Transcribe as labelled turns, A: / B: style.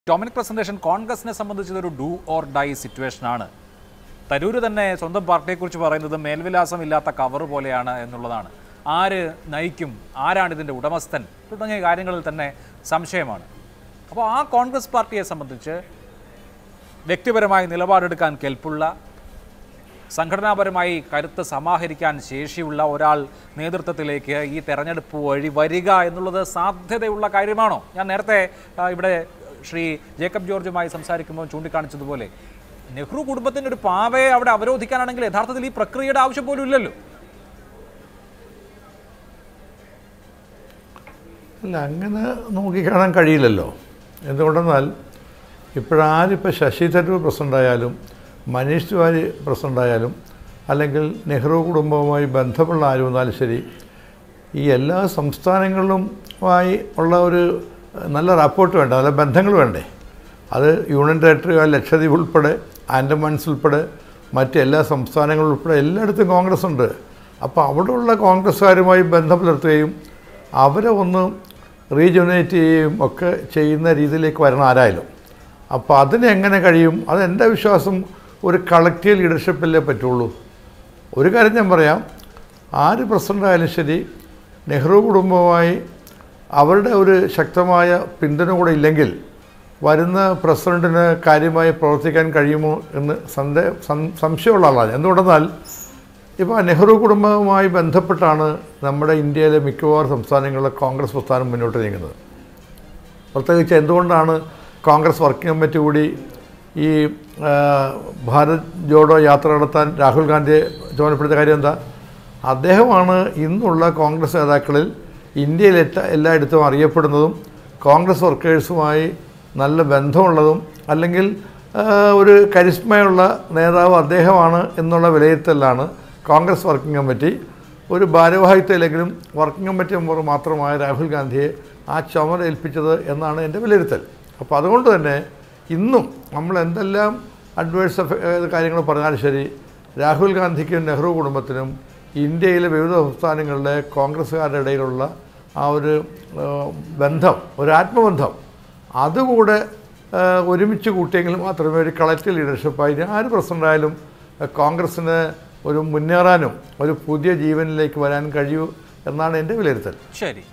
A: Dominic presentation കോൺഗ്രസിനെ സംബന്ധിച്ച് ഇതൊരു ഡു ഓർ ഡൈ സിറ്റുവേഷനാണ് തരൂര് തന്നെ സ്വന്തം പാർട്ടിയെക്കുറിച്ച് പറയുന്നത് മേൽവിലാസമില്ലാത്ത കവർ പോലെയാണ് എന്നുള്ളതാണ് ആര് നയിക്കും ആരാണ് ഇതിൻ്റെ ഉടമസ്ഥൻ തുടങ്ങിയ കാര്യങ്ങളിൽ തന്നെ സംശയമാണ് അപ്പോൾ ആ കോൺഗ്രസ് പാർട്ടിയെ സംബന്ധിച്ച് വ്യക്തിപരമായി നിലപാടെടുക്കാൻ കെൽപ്പുള്ള സംഘടനാപരമായി കരുത്ത് സമാഹരിക്കാൻ ശേഷിയുള്ള ഒരാൾ നേതൃത്വത്തിലേക്ക് ഈ തെരഞ്ഞെടുപ്പ് വഴി വരിക എന്നുള്ളത് സാധ്യതയുള്ള കാര്യമാണോ ഞാൻ നേരത്തെ ആ, ഇവിടെ ശ്രീ ജേക്കബ് ജോർജുമായി സംസാരിക്കുമ്പോൾ ചൂണ്ടിക്കാണിച്ചതുപോലെ നെഹ്റു കുടുംബത്തിൻ്റെ ഒരു പാവയെ അവിടെ അവരോധിക്കാനാണെങ്കിൽ യഥാർത്ഥത്തിൽ ഈ പ്രക്രിയയുടെ ആവശ്യം പോലും ഇല്ലല്ലോ
B: അല്ല അങ്ങനെ നോക്കിക്കാണാൻ കഴിയില്ലല്ലോ എന്തുകൊണ്ടെന്നാൽ ഇപ്പോഴാരിപ്പോൾ ശശി തരൂർ പ്രസിഡൻ്റായാലും മനീഷ് തിവാരി പ്രസിഡൻ്റായാലും അല്ലെങ്കിൽ നെഹ്റു കുടുംബവുമായി ബന്ധമുള്ള ആര് വന്നാലും ശരി ഈ എല്ലാ സംസ്ഥാനങ്ങളിലുമായി ഉള്ള ഒരു നല്ല റാപ്പോർട്ട് വേണ്ട നല്ല ബന്ധങ്ങൾ വേണ്ടേ അത് യൂണിയൻ ടെറിട്ടറി ലക്ഷദ്വീപ് ഉൾപ്പെടെ ആൻഡമാൻസ് ഉൾപ്പെടെ മറ്റെല്ലാ സംസ്ഥാനങ്ങളും ഉൾപ്പെടെ എല്ലായിടത്തും കോൺഗ്രസ് ഉണ്ട് അപ്പോൾ അവിടെയുള്ള കോൺഗ്രസ്സുകാരുമായി ബന്ധം പുലർത്തുകയും അവരെ ഒന്ന് റീജുനേറ്റ് ചെയ്യുകയും ഒക്കെ ചെയ്യുന്ന രീതിയിലേക്ക് വരണം ആരായാലും അപ്പോൾ അതിന് എങ്ങനെ കഴിയും അത് എൻ്റെ വിശ്വാസം ഒരു കളക്റ്റീവ് ലീഡർഷിപ്പല്ലേ പറ്റുള്ളൂ ഒരു കാര്യം ഞാൻ പറയാം ആര് പ്രസിഡൻ്റ് ആയാലും ശരി നെഹ്റു കുടുംബവുമായി അവരുടെ ഒരു ശക്തമായ പിന്തുണ കൂടെ ഇല്ലെങ്കിൽ വരുന്ന പ്രസിഡൻറ്റിന് കാര്യമായി പ്രവർത്തിക്കാൻ കഴിയുമോ എന്ന് സന്ദേ സം- സംശയമുള്ള ആളാണ് എന്തുകൊണ്ടെന്നാൽ ഇപ്പോൾ നെഹ്റു കുടുംബവുമായി ബന്ധപ്പെട്ടാണ് നമ്മുടെ ഇന്ത്യയിലെ മിക്കവാറും സംസ്ഥാനങ്ങളിലെ കോൺഗ്രസ് പ്രസ്ഥാനം മുന്നോട്ട് നീങ്ങുന്നത് പ്രത്യേകിച്ച് എന്തുകൊണ്ടാണ് കോൺഗ്രസ് വർക്കിംഗ് കമ്മിറ്റി കൂടി ഈ ആ, ഭാരത് ജോഡോ യാത്ര നടത്താൻ രാഹുൽ ഗാന്ധിയെ ചുമതലപ്പെടുത്തിയ കാര്യം എന്താ അദ്ദേഹമാണ് ഇന്നുള്ള കോൺഗ്രസ് നേതാക്കളിൽ ഇന്ത്യയിൽ എല്ലാ എല്ലായിടത്തും അറിയപ്പെടുന്നതും കോൺഗ്രസ് വർക്കേഴ്സുമായി നല്ല ബന്ധമുള്ളതും അല്ലെങ്കിൽ ആ, ഒരു കരിസ്മയുള്ള നേതാവ് അദ്ദേഹമാണ് എന്നുള്ള വിലയിരുത്തലാണ് കോൺഗ്രസ് വർക്കിംഗ് കമ്മിറ്റി ഒരു ഭാരവാഹിത്വത്തിലെങ്കിലും വർക്കിംഗ് കമ്മിറ്റി മെമ്പർ മാത്രമായ രാഹുൽ ഗാന്ധിയെ ആ ചുമതല ഏൽപ്പിച്ചത് എന്നാണ് എൻ്റെ വിലയിരുത്തൽ അപ്പോൾ അതുകൊണ്ട് തന്നെ ഇന്നും നമ്മൾ എന്തെല്ലാം അഡ്വേഴ്സ് കാര്യങ്ങൾ പറഞ്ഞാലും ശരി രാഹുൽ ഗാന്ധിക്കും നെഹ്റു കുടുംബത്തിനും ഇന്ത്യയിലെ വിവിധ സംസ്ഥാനങ്ങളിലെ കോൺഗ്രസ്സുകാരുടെ ഇടയിലുള്ള ആ ഒരു ആ, ബന്ധം ഒരു ആത്മബന്ധം അതുകൂടെ ആ, ഒരുമിച്ച് കൂട്ടിയെങ്കിൽ മാത്രമേ ഒരു കളക്റ്റീവ് ലീഡർഷിപ്പായി ഇനി ആര് പ്രസിഡൻ്റായാലും കോൺഗ്രസ്സിന് ഒരു മുന്നേറാനും ഒരു പുതിയ ജീവനിലേക്ക് വരാൻ കഴിയൂ എന്നാണ് എൻ്റെ വിലയിരുത്തൽ
A: ശരി